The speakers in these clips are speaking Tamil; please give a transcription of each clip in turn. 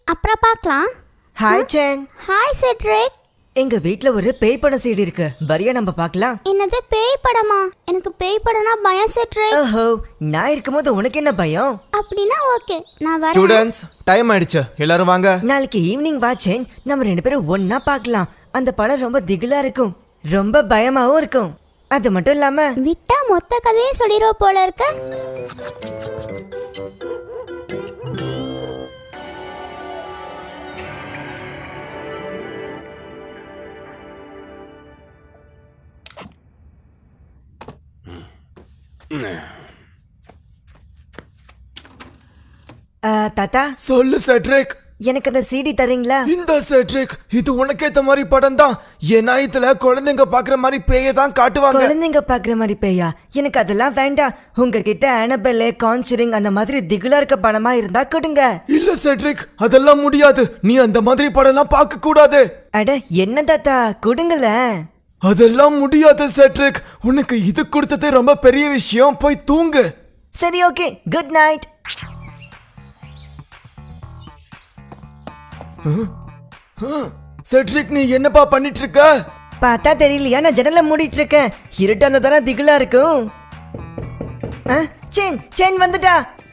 அப்புறம் பார்க்கலாம் ஹாய் சேன் ஹாய் செட்ரிக் எங்க வீட்ல ஒரு பேய் படம் சீடி இருக்கு வரியா நம்ம பார்க்கலாம் என்னது பேய் படமா எனக்கு பேய் படம்னா பயம் செட்ரிக் ஓஹோ நான் இருக்கும்போது உனக்கு என்ன பயம் அப்படின்னா ஓகே நான் வரேன் ஸ்டூடெண்ட்ஸ் டைம் ஆயிடுச்சு எல்லாரும் வாங்க நாளைக்கு ஈவினிங் வா சேன் நம்ம ரெண்டு பேரும் ஒண்ணா பார்க்கலாம் அந்த படம் ரொம்ப திகிலா இருக்கும் ரொம்ப பயமாவும் இருக்கும் அது மட்டும் இல்லாம விட்டா மொத்த கதையும் சொல்லிடுவோம் போல இருக்க ஆ, தாத்தா சொல்லு செட்ரிக் எனக்கு அந்த சீடி தரீங்களா இந்த செட்ரிக் இது உனக்கேத்த மாதிரி படம் தான் ஏன்னா இதுல குழந்தைங்க பாக்குற மாதிரி பேய தான் காட்டுவாங்க குழந்தைங்க பாக்குற மாதிரி பேயா எனக்கு அதெல்லாம் வேண்டாம் உங்ககிட்ட ஆனபெல்லே கான்சரிங் அந்த மாதிரி திகிலா இருக்க படமா இருந்தா கொடுங்க இல்ல செட்ரிக் அதெல்லாம் முடியாது நீ அந்த மாதிரி படம்லாம் பார்க்க கூடாது அட என்ன தாத்தா கொடுங்களேன் அதெல்லாம் முடியாது செட்ரிக் உனக்கு இது கொடுத்ததே ரொம்ப பெரிய விஷயம் போய் தூங்கு சரி ஓகே குட் நைட் செட்ரிக் நீ என்னப்பா பண்ணிட்டு இருக்க பார்த்தா தெரியலையா நான் ஜன்னல மூடிட்டு இருக்கேன் இருட்டு அந்த தானே திகிலா இருக்கும் ஆ, சேன் சேன் வந்துட்டா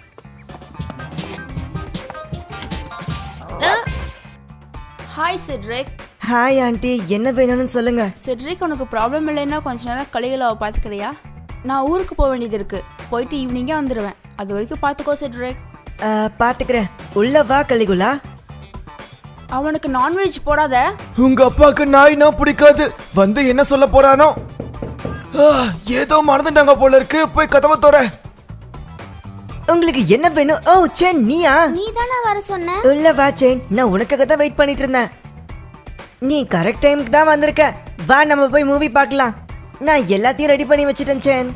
ஹாய் செட்ரிக் ஹாய் ஆண்டி என்ன வேணும்னு சொல்லுங்க செட்ரிக் உனக்கு ப்ராப்ளம் இல்லைன்னா கொஞ்ச நேரம் கலிகளாவை பார்த்துக்கிறியா நான் ஊருக்கு போக வேண்டியது இருக்கு போயிட்டு ஈவினிங்கே வந்துடுவேன் அது வரைக்கும் பார்த்துக்கோ செட்ரிக் ஆ, பாத்துக்கிறேன் உள்ள வா கலிகுலா அவனுக்கு நான்வெஜ் போடாத உங்க அப்பாக்கு நாய்னா பிடிக்காது வந்து என்ன சொல்ல போறானோ ஆ, ஏதோ மறந்துட்டாங்க போல இருக்கு போய் கதவை தோற உங்களுக்கு என்ன வேணும் ஓ சேன் நீயா நீ தானே வர சொன்ன உள்ள வா சேன் நான் உனக்காக தான் வெயிட் பண்ணிட்டு இருந்தேன் நீ கரெக்ட் டைமுக்கு தான் வந்திருக்க வா நம்ம போய் மூவி பார்க்கலாம் நான் எல்லாத்தையும் ரெடி பண்ணி வச்சிட்டேன் சேன்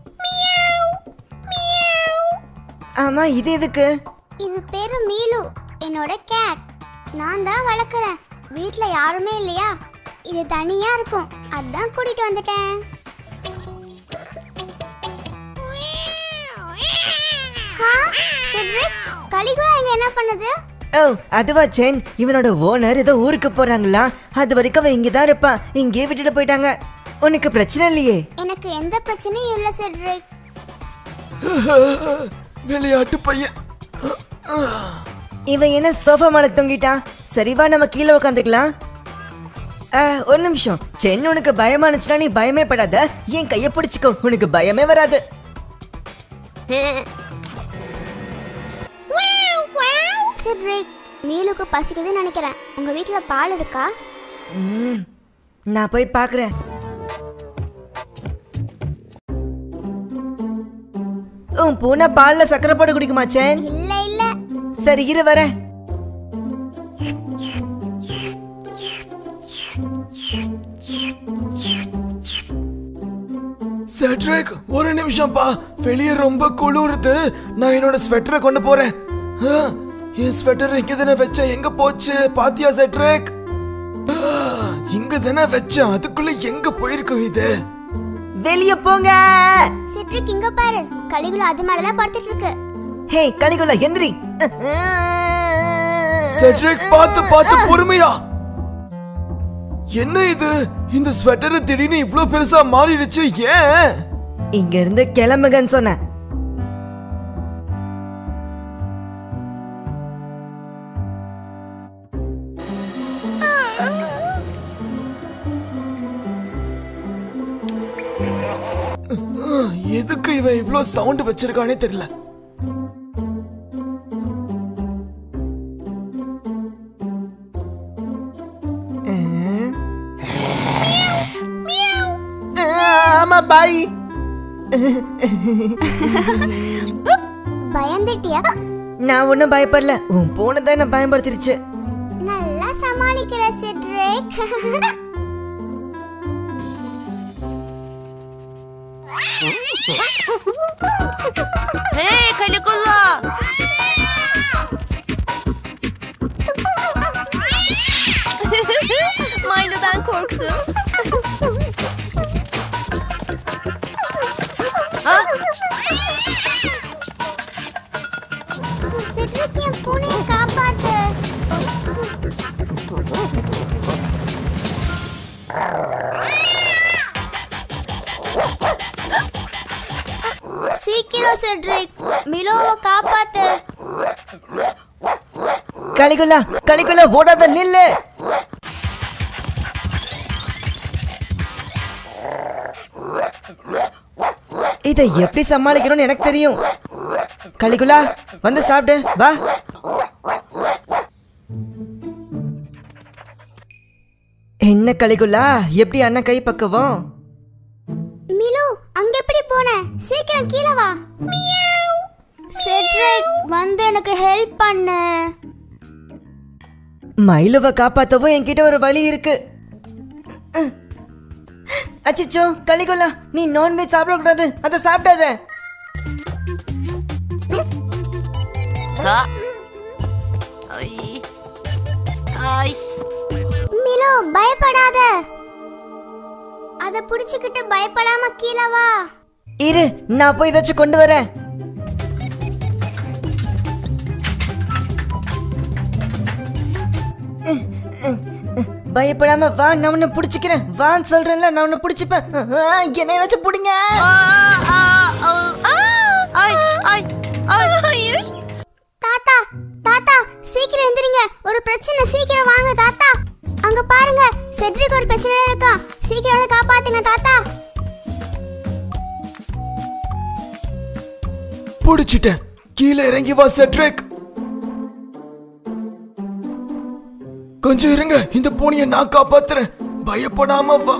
ஆமா இது எதுக்கு இது பேரு மீலு என்னோட கேட் நான் தான் வளர்க்குறேன் வீட்ல யாருமே இல்லையா இது தனியா இருக்கும் அதான் கூட்டிட்டு வந்துட்டேன் ஹா, சிட்ரிக், கலிகுலா இங்க என்ன பண்ணுது ஓ அதுவா சேன் இவனோட ஓனர் ஏதோ ஊருக்கு போறாங்களா அது வரைக்கும் அவன் இங்கே தான் இருப்பான் இங்கே விட்டுட்டு போயிட்டாங்க உனக்கு பிரச்சனை இல்லையே எனக்கு எந்த பிரச்சனையும் இல்ல சிட்ரிக் விளையாட்டு பையன் இவன் என்ன சோஃபா மேல தொங்கிட்டான் சரி வா நம்ம கீழே உட்காந்துக்கலாம் ஆ, ஒரு நிமிஷம் சென் உனக்கு பயமானுச்சுன்னா நீ பயமே படாத என் கைய பிடிச்சுக்கோ உனக்கு பயமே வராது சிட்ரிக் மீலுக்கு பசிக்குதுன்னு நினைக்கிறேன் உங்க வீட்ல பால் இருக்கா ம், நான் போய் பார்க்கறேன் உன் பூனை பால்ல சக்கரை போட்டு குடிக்குமா சேன் இல்ல இல்ல சரி இரு வரேன் செட்ரிக் ஒரு நிமிஷம் பா வெளியே ரொம்ப குளிருது நான் என்னோட ஸ்வெட்டரை கொண்டு போறேன் ஆ, என் ஸ்வெட்டர் இங்க தானே வச்சேன் எங்க போச்சு பாத்தியா செட்ரிக் ஆ, இங்க தானே வச்சேன் அதுக்குள்ள எங்க போயிருக்கும் இது வெளிய போங்க சிட்ரிக் இங்க பாரு கலிகுலா அது மேலதான் படுத்துட்டு இருக்கு ஹே கலிகுலா எந்திரி செட்ரிக் பார்த்து பார்த்து பொறுமையா என்ன இது இந்த ஸ்வெட்டர் திடீர்னு இவ்ளோ பெருசா மாறிடுச்சு ஏன் இங்க இருந்து கிளம்புங்கன்னு சொன்னேன் எதுக்கு இவன் இவ்ளோ சவுண்ட் வச்சிருக்கானே தெரியல ஆமா பாய் பயந்துட்டியா நான் ஒன்றும் பயப்படல உன் பூனை தான் என்ன பயன்படுத்திருச்சு நல்லா சமாளிக்கிற Cedric Hey Caligula! Milo'dan korktum. ha? Cedric என் பூனையை காப்பாத்து சீக்கிரம் செட்ரிக் மிலோவை காப்பாத்து கலிகுலா கலிகுலா ஓடாத நில்லு இதை எப்படி சமாளிக்கணும்னு எனக்கு தெரியும் கலிகுலா வந்து சாப்பிடு வா என்ன கலிகுலா எப்படி அண்ணன் கை பக்குவோம் மிலு அங்க எப்படி போன சீக்கிரம் கீழே வா மியாவ். செட்ரிக் வந்து எனக்கு ஹெல்ப் பண்ணு மயிலுவை காப்பாத்தவும் என்கிட்ட ஒரு வழி இருக்கு அச்சிச்சோ கலிகுலா நீ நான்வெஜ் சாப்பிடக்கூடாது அதை சாப்பிடாத ஆ. ஐ. ஐ. மிலு பயப்படாத அத புடிச்சுக்கிட்டு பயப்படாம கீழே வா இரு நான் போய் ஏதாச்சும் கொண்டு வரேன் பயப்படாம வா நான் உன்னை பிடிச்சிக்கிறேன் வான்னு சொல்றேன்ல நான் உன்னை பிடிச்சிப்பேன் ஆ, என்ன ஏதாச்சும் பிடிங்க ஆ, ஆ, ஆ. ஐ, ஐ, ஐ. தாத்தா தாத்தா சீக்கிரம் எந்திரிங்க ஒரு பிரச்சனை சீக்கிரம் வாங்க தாத்தா அங்க பாருங்க செட்ரிக் ஒரு பிரச்சனை இருக்கான் சீக்கிரம் வந்து காப்பாத்துங்க தாத்தா பிடிச்சிட்டேன் கீழே இறங்கி வா செட்ரிக் கொஞ்சம் இருங்க இந்த பூனையை நான் காப்பாத்துறேன் பயப்படாம வா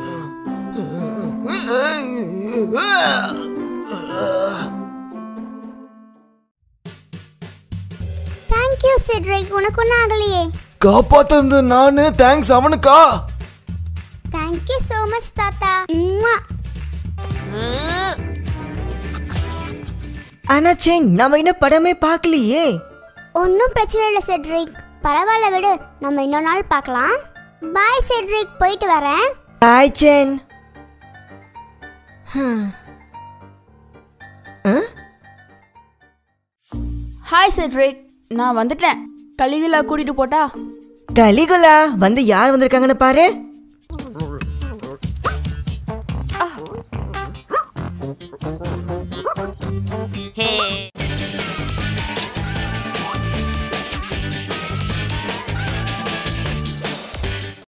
தேங்க்யூ செட்ரிக் உனக்கு ஒன்றும் ஆகலையே காப்பாத்துறது நானு தேங்க்ஸ் அவனுக்கா தேங்க்யூ so மச் தாத்தா உம்மா. ம். ஆனா சேன் நம்ம இன்னும் படமே பார்க்கலையே ஒன்றும் பிரச்சனை இல்லை செட்ரிக் பரவாயில்ல விடு நம்ம இன்னொரு நாள் பார்க்கலாம் பாய் செட்ரிக் போயிட்டு வரேன் பாய் சேன் ஹம். ஆ? ஹாய் செட்ரிக் நான் வந்துட்டேன் கலிகுலா கூட்டிட்டு போட்டா கலிகுலா வந்து யார் வந்திருக்காங்கன்னு பாரு ஹே